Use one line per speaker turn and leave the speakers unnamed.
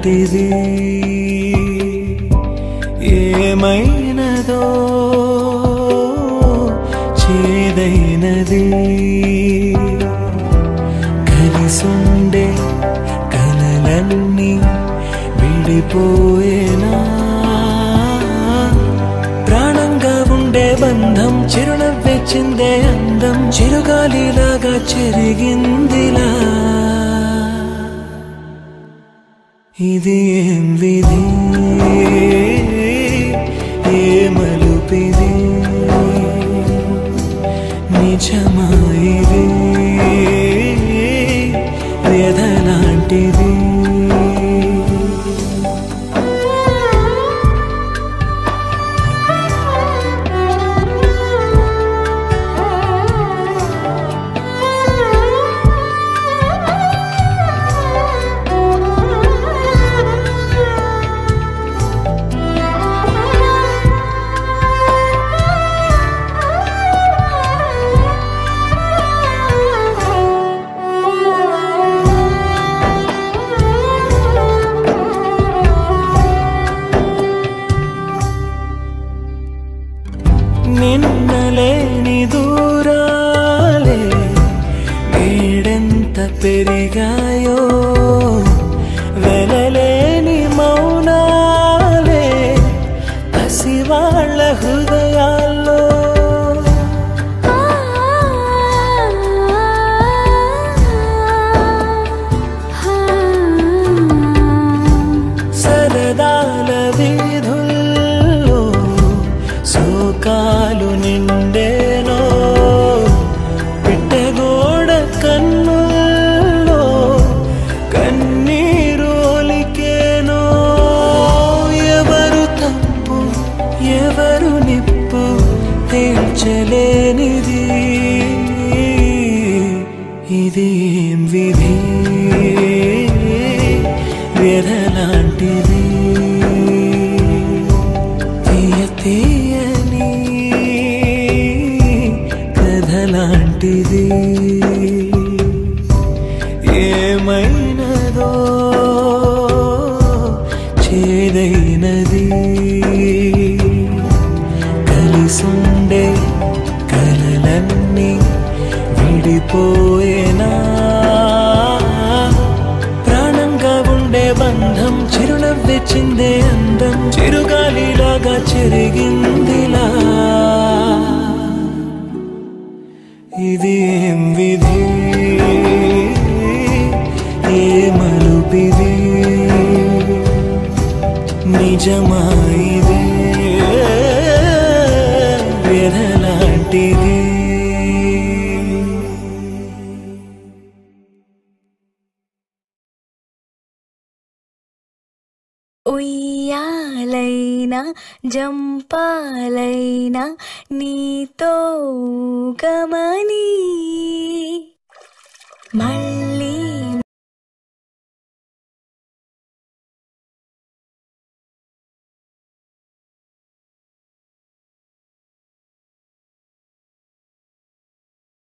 లాంటిది ఏమైనదో చేదైనది కలిసుండే కలలన్నీ విడిపోయేనా ప్రాణంగా ఉండే బంధం చిరునవ్వే చిందే అందం చిరుగాలిలాగా చెరిగిందిలా ఇది ఏం విధి ఏ మలుపిది నిజమా ఇది వ్యధ లాంటిది నిన్నలేని దూరాలే నేడెంత పెరిగాయో వెలలేని మౌనాలే పసివాళ్ళ హృదయాల్లో సరదాల వీధుల్లో శోకాలు నిండేనో పిట్టగోడ కన్నుల్లో కన్నీరు ఒలికేనో ఎవరు తప్పు ఎవరు నిప్పు తేల్చలేనిది ఇది ఏం విధి వ్యధలాంటిది తీయ తీయని కథలాంటిది ఏమైనదో చేదైనది కలిసుండే కలలన్నీ విడిపోయేనా ప్రాణంగా ఉండే బంధం చిరునవ్వె చిందే అందం చిరుగాలిలాగా చెరిగిందిలా ఇది ఏం విధి ఏ మలుపిది నిజమా ఇది వ్యధలాంటిది
ఉయ్యాలైనా జంపాలైనా నీతో గమని మళ్ళీ